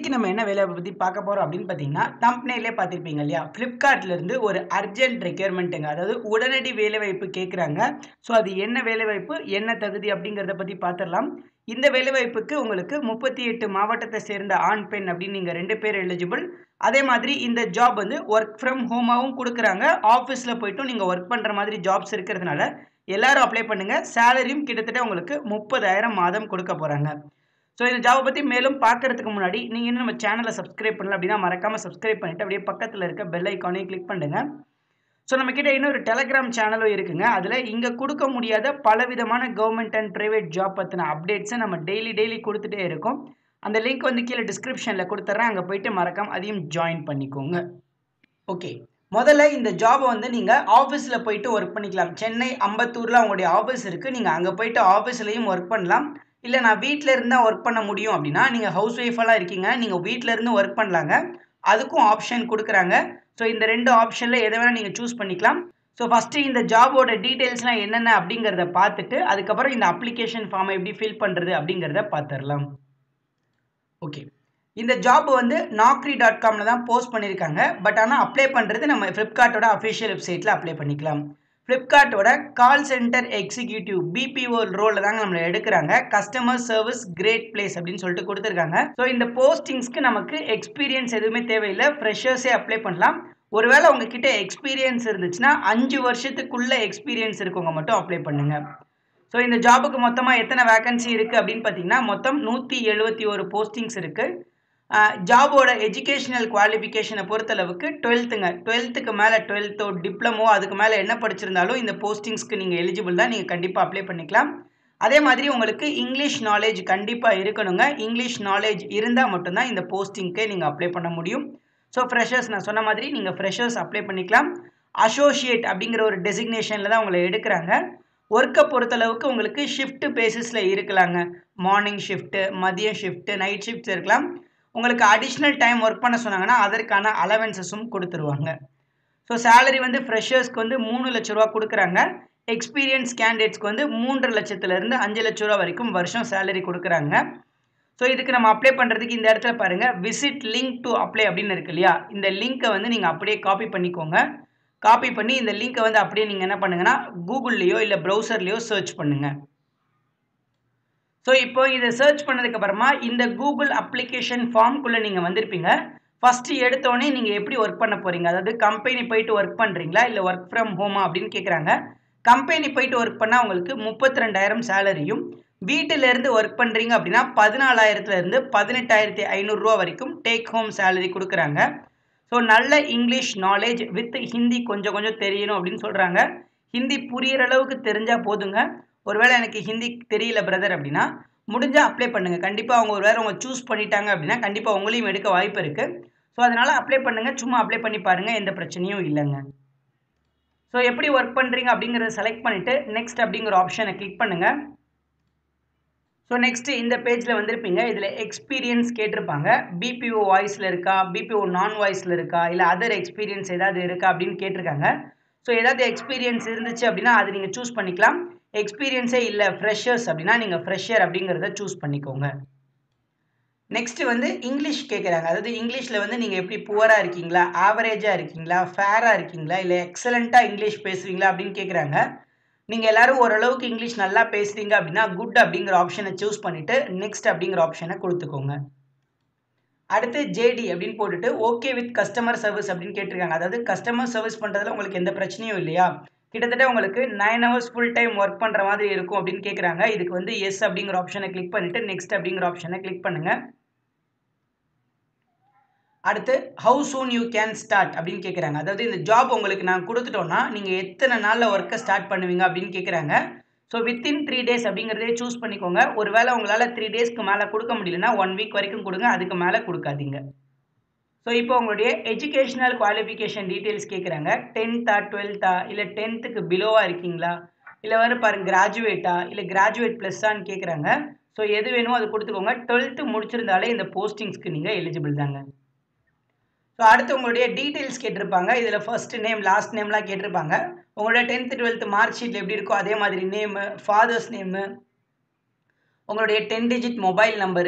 இன்னைக்கு நம்ம என்ன வேலையை பற்றி பார்க்க போகிறோம் அப்படின்னு பார்த்தீங்கன்னா தம்ப்னேலே பார்த்துருப்பீங்க இல்லையா ஃப்ளிப்கார்ட்லேருந்து ஒரு அர்ஜென்ட் ரெக்யர்மெண்ட்டுங்க அதாவது உடனடி வேலைவாய்ப்பு கேட்குறாங்க ஸோ அது என்ன வேலைவாய்ப்பு என்ன தகுதி அப்படிங்கிறத பற்றி பார்த்துடலாம் இந்த வேலைவாய்ப்புக்கு உங்களுக்கு முப்பத்தி எட்டு மாவட்டத்தை சேர்ந்த ஆண் பெண் அப்படின்னு நீங்கள் ரெண்டு பேர் எலிஜிபிள் அதே மாதிரி இந்த ஜாப் வந்து ஒர்க் ஃப்ரம் ஹோமாகவும் கொடுக்குறாங்க ஆஃபீஸில் போய்ட்டும் நீங்கள் ஒர்க் பண்ணுற மாதிரி ஜாப்ஸ் இருக்கிறதுனால எல்லாரும் அப்ளை பண்ணுங்கள் சேலரியும் கிட்டத்தட்ட உங்களுக்கு முப்பதாயிரம் மாதம் கொடுக்க போகிறாங்க ஸோ இந்த ஜாபை பற்றி மேலும் பார்க்கறதுக்கு முன்னாடி நீங்கள் இன்னும் நம்ம சேனலை சப்ஸ்கிரைப் பண்ணல அப்படின்னா மறக்காமல் சப்ஸ்கிரைப் பண்ணிவிட்டு அப்படியே பக்கத்தில் இருக்க பெல் ஐக்கானையும் கிளிக் பண்ணுங்க ஸோ நம்மக்கிட்ட இன்னொரு டெலகிராம் சேனலும் இருக்குங்க அதில் இங்கே கொடுக்க முடியாத பலவிதமான கவர்மெண்ட் அண்ட் ப்ரைவேட் ஜாப் பற்றின அப்டேட்ஸை நம்ம டெய்லி டெய்லி கொடுத்துட்டே இருக்கோம் அந்த லிங்க் வந்து கீழே டிஸ்கிரிப்ஷனில் கொடுத்துட்றேன் அங்கே போயிட்டு மறக்காம அதையும் ஜாயின் பண்ணிக்கோங்க ஓகே முதல்ல இந்த ஜாபை வந்து நீங்கள் ஆஃபீஸில் போயிட்டு ஒர்க் பண்ணிக்கலாம் சென்னை அம்பத்தூரில் உங்களுடைய ஆஃபீஸ் இருக்குது நீங்கள் அங்கே போயிட்டு ஆஃபீஸ்லேயும் ஒர்க் பண்ணலாம் இல்லை நான் வீட்டில் இருந்தால் ஒர்க் பண்ண முடியும் அப்படின்னா நீங்கள் ஹவுஸ் ஒய்ஃபெல்லாம் இருக்கீங்க நீங்கள் வீட்டில் இருந்து ஒர்க் பண்ணலாங்க அதுக்கும் ஆப்ஷன் கொடுக்குறாங்க ஸோ இந்த ரெண்டு ஆப்ஷனில் எதை வேணால் நீங்கள் சூஸ் பண்ணிக்கலாம் ஸோ ஃபஸ்ட்டு இந்த ஜாபோட டீட்டெயில்ஸ்லாம் என்னென்ன அப்படிங்கிறத பார்த்துட்டு அதுக்கப்புறம் இந்த அப்ளிகேஷன் ஃபார்மை எப்படி ஃபில் பண்ணுறது அப்படிங்கிறத பார்த்துடலாம் ஓகே இந்த ஜாப் வந்து நாக்ரி டாட் காமில் தான் போஸ்ட் பண்ணியிருக்காங்க பட் ஆனால் அப்ளை பண்ணுறது நம்ம ஃப்ளிப்கார்ட்டோட அஃபிஷியல் வெப்சைட்டில் அப்ளை பண்ணிக்கலாம் ஃப்ளிப்கார்ட்டோட கால் சென்டர் எக்ஸிக்யூட்டிவ் பிபிஓ ரோலில் தாங்க நம்மளை எடுக்கிறாங்க கஸ்டமர் சர்வீஸ் கிரேட் பிளேஸ் அப்படின்னு சொல்லிட்டு கொடுத்துருக்காங்க ஸோ இந்த போஸ்டிங்ஸ்க்கு நமக்கு எக்ஸ்பீரியன்ஸ் எதுவுமே தேவையில்லை ஃப்ரெஷர்ஸே அப்ளை பண்ணலாம் ஒருவேளை உங்ககிட்ட எக்ஸ்பீரியன்ஸ் இருந்துச்சுன்னா அஞ்சு வருஷத்துக்குள்ள எக்ஸ்பீரியன்ஸ் இருக்கவங்க மட்டும் அப்ளை பண்ணுங்க ஸோ இந்த ஜாபுக்கு மொத்தமாக எத்தனை வேகன்சி இருக்குது அப்படின்னு பார்த்தீங்கன்னா மொத்தம் நூற்றி எழுபத்தி ஒரு போஸ்டிங்ஸ் இருக்குது ஜாபோட எஜுகேஷனல் குவாலிஃபிகேஷனை பொறுத்தளவுக்கு டுவெல்த்துங்க டுவெல்த்துக்கு மேலே டுவெல்த்தோ டிப்ளமோ அதுக்கு மேலே என்ன படிச்சிருந்தாலும் இந்த போஸ்டிங்ஸ்க்கு நீங்கள் எலிஜிபிள் தான் நீங்கள் கண்டிப்பாக அப்ளை பண்ணிக்கலாம் அதே மாதிரி உங்களுக்கு இங்கிலீஷ் நாலேஜ் கண்டிப்பாக இருக்கணுங்க இங்கிலீஷ் நாலேஜ் இருந்தால் மட்டும்தான் இந்த போஸ்டிங்க்கு நீங்கள் அப்ளை பண்ண முடியும் ஸோ ஃப்ரெஷர்ஸ் நான் சொன்ன மாதிரி நீங்கள் ஃப்ரெஷர்ஸ் அப்ளை பண்ணிக்கலாம் அசோசியேட் அப்படிங்கிற ஒரு டெசிக்னேஷனில் தான் உங்களை எடுக்கிறாங்க ஒர்க்கை பொறுத்தளவுக்கு உங்களுக்கு ஷிஃப்ட் பேசிஸில் இருக்கலாங்க மார்னிங் ஷிஃப்ட்டு மதியம் ஷிஃப்ட்டு நைட் ஷிஃப்ட்ஸ் இருக்கலாம் உங்களுக்கு அடிஷ்னல் டைம் ஒர்க் பண்ண சொன்னாங்கன்னா அதற்கான அலவன்சஸும் கொடுத்துருவாங்க ஸோ சேலரி வந்து ஃப்ரெஷர்ஸ்க்கு வந்து மூணு லட்ச ரூபா கொடுக்குறாங்க எக்ஸ்பீரியன்ஸ் கேண்டிடேட்ஸ்க்கு வந்து மூன்று லட்சத்துலேருந்து அஞ்சு லட்ச ரூபா வரைக்கும் வருஷம் சேலரி கொடுக்குறாங்க ஸோ இதுக்கு நம்ம அப்ளை பண்ணுறதுக்கு இந்த இடத்துல பாருங்கள் விசிட் லிங்க் டு அப்ளை அப்படின்னு இருக்கு இல்லையா இந்த லிங்க்கை வந்து நீங்கள் அப்படியே காப்பி பண்ணிக்கோங்க காப்பி பண்ணி இந்த லிங்க்கை வந்து அப்படியே நீங்கள் என்ன பண்ணுங்கன்னா கூகுள்லேயோ இல்லை ப்ரௌசர்லேயோ சர்ச் பண்ணுங்கள் ஸோ இப்போ இதை சர்ச் பண்ணதுக்கு அப்புறமா இந்த கூகுள் அப்ளிகேஷன் ஃபார்ம்குள்ளே நீங்கள் வந்திருப்பீங்க ஃபஸ்ட்டு எடுத்தோடனே நீங்கள் எப்படி ஒர்க் பண்ண போகிறீங்க அதாவது கம்பெனி போயிட்டு ஒர்க் பண்ணுறீங்களா இல்லை ஒர்க் ஃப்ரம் ஹோமா அப்படின்னு கேட்குறாங்க கம்பெனி போயிட்டு ஒர்க் பண்ணால் உங்களுக்கு முப்பத்தி ரெண்டாயிரம் சேலரியும் வீட்டிலேருந்து ஒர்க் பண்ணுறீங்க அப்படின்னா பதினாலாயிரத்துலேருந்து பதினெட்டாயிரத்தி ஐநூறுரூவா வரைக்கும் டேக் ஹோம் சேலரி கொடுக்குறாங்க ஸோ நல்ல இங்கிலீஷ் நாலேஜ் வித் ஹிந்தி கொஞ்சம் கொஞ்சம் தெரியணும் அப்படின்னு சொல்கிறாங்க ஹிந்தி புரியிற அளவுக்கு தெரிஞ்சால் போதுங்க ஒருவேளை எனக்கு ஹிந்தி தெரியல பிரதர் அப்படின்னா முடிஞ்சால் அப்ளை பண்ணுங்கள் கண்டிப்பாக அவங்க ஒரு வேறு அவங்க சூஸ் பண்ணிட்டாங்க அப்படின்னா கண்டிப்பாக உங்களையும் எடுக்க வாய்ப்பு இருக்குது ஸோ அதனால் அப்ளை பண்ணுங்கள் சும்மா அப்ளை பண்ணி பாருங்கள் எந்த பிரச்சனையும் இல்லைங்க ஸோ எப்படி ஒர்க் பண்ணுறீங்க அப்படிங்கிறத செலக்ட் பண்ணிவிட்டு நெக்ஸ்ட் அப்படிங்கிற ஆப்ஷனை கிளிக் பண்ணுங்கள் ஸோ நெக்ஸ்ட்டு இந்த பேஜில் வந்திருப்பீங்க இதில் எக்ஸ்பீரியன்ஸ் கேட்டிருப்பாங்க பிபிஓ வாய்ஸில் இருக்கா பிபிஓ நான் வாய்ஸில் இருக்கா இல்லை அதர் எக்ஸ்பீரியன்ஸ் ஏதாவது இருக்கா அப்படின்னு கேட்டிருக்காங்க ஸோ ஏதாவது எக்ஸ்பீரியன்ஸ் இருந்துச்சு அப்படின்னா அது நீங்கள் சூஸ் பண்ணிக்கலாம் எக்ஸ்பீரியன்ஸே இல்லை ஃப்ரெஷர்ஸ் அப்படின்னா நீங்கள் ஃப்ரெஷர் அப்படிங்கிறத சூஸ் பண்ணிக்கோங்க நெக்ஸ்ட்டு வந்து இங்கிலீஷ் கேட்குறாங்க அதாவது இங்கிலீஷில் வந்து நீங்கள் எப்படி புவராக இருக்கீங்களா ஆவரேஜாக இருக்கீங்களா ஃபேராக இருக்கீங்களா இல்லை எக்ஸலண்ட்டாக இங்கிலீஷ் பேசுவீங்களா அப்படின்னு கேட்குறாங்க நீங்கள் எல்லோரும் ஓரளவுக்கு இங்கிலீஷ் நல்லா பேசுகிறீங்க அப்படின்னா குட் அப்படிங்கிற ஆப்ஷனை சூஸ் பண்ணிவிட்டு நெக்ஸ்ட் அப்படிங்கிற ஆப்ஷனை கொடுத்துக்கோங்க அடுத்து ஜேடி அப்படின்னு போட்டுட்டு ஓகே வித் கஸ்டமர் சர்வீஸ் அப்படின்னு கேட்டிருக்காங்க அதாவது கஸ்டமர் சர்வீஸ் பண்ணுறதுல உங்களுக்கு எந்த பிரச்சனையும் இல்லையா கிட்டத்தட்ட உங்களுக்கு nine hours full time work பண்ணுற மாதிரி இருக்கும் அப்படின்னு கேட்குறாங்க இதுக்கு வந்து எஸ் அப்படிங்கிற ஆப்ஷனை கிளிக் பண்ணிவிட்டு நெக்ஸ்ட் அப்படிங்கிற ஆப்ஷனை கிளிக் பண்ணுங்கள் அடுத்து how soon you can start அப்படின்னு கேட்குறாங்க அதாவது இந்த ஜாப் உங்களுக்கு நான் கொடுத்துட்டோன்னா நீங்கள் எத்தனை நாளில் ஒர்க்கை ஸ்டார்ட் பண்ணுவீங்க அப்படின்னு கேட்குறாங்க ஸோ வித்தின் த்ரீ டேஸ் அப்படிங்கிறதே சூஸ் பண்ணிக்கோங்க ஒருவேளை உங்களால் த்ரீ டேஸ்க்கு மேலே கொடுக்க முடியலன்னா ஒன் வீக் வரைக்கும் கொடுங்க அதுக்கு மேலே கொடுக்காதீங்க ஸோ இப்போ உங்களுடைய எஜுகேஷனல் குவாலிஃபிகேஷன் டீட்டெயில்ஸ் கேட்குறாங்க டென்த்தா டுவெல்த்தா இல்லை டென்த்துக்கு பிலோவாக இருக்கீங்களா இல்லை வந்து பாருங்கள் கிராஜுவேட்டா இல்லை கிராஜுவேட் ப்ளஸ்ஸான்னு கேட்குறாங்க ஸோ எது வேணுமோ அது கொடுத்துக்கோங்க டுவெல்த்து முடிச்சிருந்தாலே இந்த போஸ்டிங்ஸ்க்கு நீங்கள் எலிஜிபிள் தாங்க ஸோ அடுத்து உங்களுடைய டீட்டெயில்ஸ் கேட்டிருப்பாங்க இதில் ஃபர்ஸ்ட் நேம் லாஸ்ட் நேம்லாம் கேட்டிருப்பாங்க உங்களோட டென்த்து டுவெல்த்து மார்க் ஷீட்டில் எப்படி இருக்கோ அதே மாதிரி நேமு ஃபாதர்ஸ் நேமு உங்களுடைய டென் டிஜிட் மொபைல் நம்பரு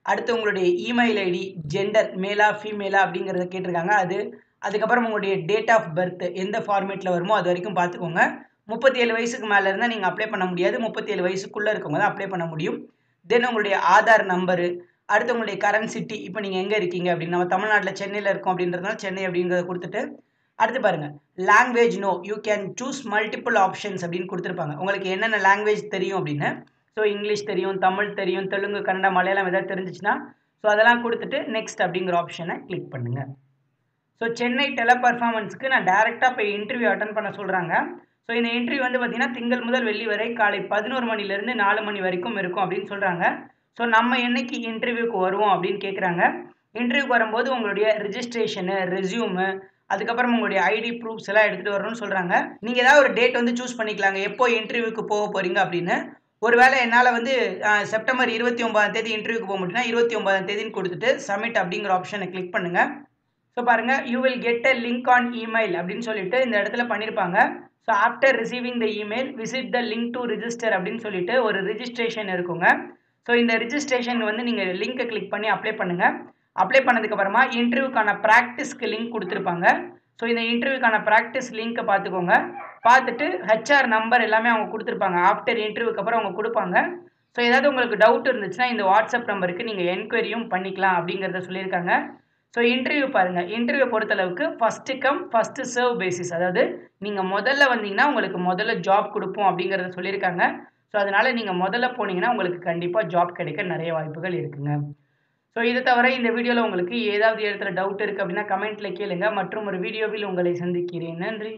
அடுத்து உங்களுடைய இமெயில் ஐடி ஜெண்டர் மேலா ஃபீமேலா அப்படிங்கிறத கேட்டிருக்காங்க அது அதுக்கப்புறம் உங்களுடைய டேட் ஆஃப் பர்த் எந்த ஃபார்மேட்டில் வருமோ அது வரைக்கும் பார்த்துக்கோங்க முப்பத்தி ஏழு வயசுக்கு மேலே இருந்தால் நீங்கள் அப்ளை பண்ண முடியாது முப்பத்தி ஏழு வயசுக்குள்ளே இருக்கவங்க தான் அப்ளை பண்ண முடியும் தென் உங்களுடைய ஆதார் நம்பரு அடுத்து உங்களுடைய கரண்ட் சிட்டி இப்போ நீங்கள் எங்கே இருக்கீங்க அப்படின்னு நம்ம தமிழ்நாட்டில் சென்னையில் இருக்கோம் அப்படின்றதுனால சென்னை அப்படிங்கிறத கொடுத்துட்டு அடுத்து பாருங்கள் language known you can choose multiple options அப்படின்னு கொடுத்துருப்பாங்க உங்களுக்கு என்னென்ன லாங்குவேஜ் தெரியும் அப்படின்னு ஸோ இங்கிலீஷ் தெரியும் தமிழ் தெரியும் தெலுங்கு கன்னடம் மலையாளம் எதாவது தெரிஞ்சிச்சுன்னா ஸோ அதெல்லாம் கொடுத்துட்டு நெக்ஸ்ட் அப்படிங்கிற ஆப்ஷனை கிளிக் பண்ணுங்கள் ஸோ சென்னை டெல பர்ஃபார்மன்ஸ்க்கு நான் டேரெக்டாக போய் இன்டர்வியூ அட்டன் பண்ண சொல்கிறாங்க ஸோ இந்த இன்டர்வியூ வந்து பார்த்திங்கன்னா திங்கள் முதல் வெள்ளி வரை காலை பதினோரு மணிலேருந்து நாலு மணி வரைக்கும் இருக்கும் அப்படின்னு சொல்கிறாங்க ஸோ நம்ம என்னைக்கு இன்டர்வியூக்கு வருவோம் அப்படின்னு கேட்குறாங்க இன்டர்வியூக்கு வரும்போது உங்களுடைய ரிஜிஸ்ட்ரேஷனு ரெஸ்யூமு அதுக்கப்புறம் உங்களுடைய ஐடி ப்ரூஃப்ஸ் எல்லாம் எடுத்துகிட்டு வரணும்னு சொல்கிறாங்க நீங்கள் ஏதாவது ஒரு டேட் வந்து சூஸ் பண்ணிக்கலாங்க எப்போ இன்டர்வியூக்கு போக போகிறீங்க அப்படின்னு ஒருவேளை என்னால் வந்து செப்டம்பர் இருபத்தி ஒன்பதாம் தேதி இன்டர்வியூக்கு போக முடியும்னா இருபத்தி ஒன்பதாம் தேதின்னு கொடுத்துட்டு சப்மிட் அப்படிங்கிற ஆப்ஷனை கிளிக் பண்ணுங்கள் ஸோ பாருங்கள் you will get a link on email அப்படின்னு சொல்லிட்டு இந்த இடத்துல பண்ணியிருப்பாங்க so after receiving the email visit the link to register அப்படின்னு சொல்லிட்டு ஒரு ரிஜிஸ்ட்ரேஷன் இருக்குங்க ஸோ இந்த ரிஜிஸ்ட்ரேஷன் வந்து நீங்கள் லிங்க்கை கிளிக் பண்ணி அப்ளை பண்ணுங்கள் அப்ளை பண்ணதுக்கப்புறமா இன்டர்வியூக்கான ப்ராக்டிஸ்க்கு லிங்க் கொடுத்துருப்பாங்க ஸோ இந்த இன்டர்வியூக்கான ப்ராக்டிஸ் லிங்க்கை பார்த்துக்கோங்க பார்த்துட்டு ஹெச்ஆர் நம்பர் எல்லாமே அவங்க கொடுத்துருப்பாங்க ஆஃப்டர் இன்டர்வியூக்கு அப்புறம் அவங்க கொடுப்பாங்க ஸோ ஏதாவது உங்களுக்கு டவுட் இருந்துச்சுன்னா இந்த வாட்ஸ்அப் நம்பருக்கு நீங்கள் என்கொயரியும் பண்ணிக்கலாம் அப்படிங்கிறத சொல்லியிருக்காங்க ஸோ இன்டர்வியூ பாருங்கள் இன்டர்வியூ பொறுத்தளவுக்கு first come first serve basis அதாவது நீங்கள் முதல்ல வந்தீங்கன்னா உங்களுக்கு முதல்ல ஜாப் கொடுப்போம் அப்படிங்கிறத சொல்லியிருக்காங்க ஸோ அதனால் நீங்கள் முதல்ல போனீங்கன்னா உங்களுக்கு கண்டிப்பாக ஜாப் கிடைக்க நிறைய வாய்ப்புகள் இருக்குங்க ஸோ இதை தவிர இந்த வீடியோவில் உங்களுக்கு ஏதாவது இடத்துல டவுட் இருக்குது அப்படின்னா கமெண்ட்டில் கேளுங்க மற்றும் ஒரு வீடியோவில் உங்களை சந்திக்கிறேன் நன்றி